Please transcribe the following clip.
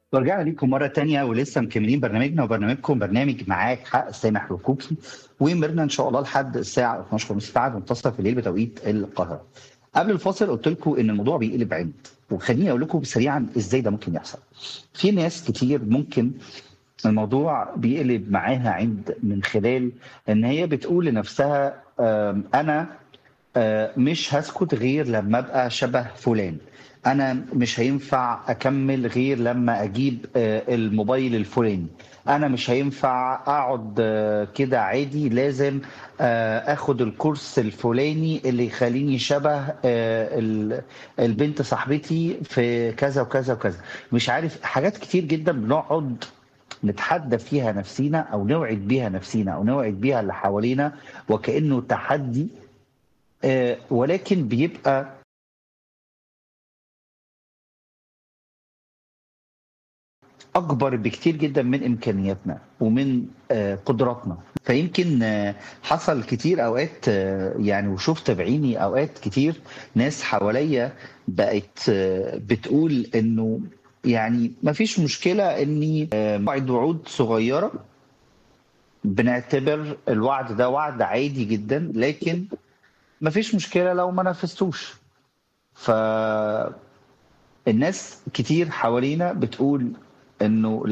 ورجعنا ليكم مرة تانية ولسه مكملين برنامجنا وبرنامجكم برنامج معاك حق سامح وكوكي ومرنا إن شاء الله لحد الساعة 12 ونص بعد منتصف الليل بتوقيت القاهرة. قبل الفاصل قلت لكم إن الموضوع بيقلب عند وخليني أقول لكم سريعا إزاي ده ممكن يحصل. في ناس كتير ممكن الموضوع بيقلب معاها عند من خلال إن هي بتقول لنفسها آم، أنا آه، مش هسكت غير لما ابقى شبه فلان انا مش هينفع اكمل غير لما اجيب آه، الموبايل الفلاني انا مش هينفع اقعد آه، كده عادي لازم آه، اخد الكورس الفلاني اللي يخليني شبه آه، ال- البنت صاحبتي في كذا وكذا وكذا مش عارف حاجات كتير جدا بنقعد نتحدى فيها نفسينا او نوعد بيها نفسينا او نوعد بيها اللي حوالينا وكانه تحدي آه، ولكن بيبقى اكبر بكتير جدا من امكانياتنا ومن آه، قدراتنا فيمكن آه، حصل كتير اوقات آه، يعني وشفت بعيني اوقات كتير ناس حواليا بقت آه، بتقول انه يعني ما فيش مشكله اني آه، موعد وعود صغيره بنعتبر الوعد ده وعد عادي جدا لكن ما فيش مشكله لو ما نفذتوش فالناس كتير حوالينا بتقول انه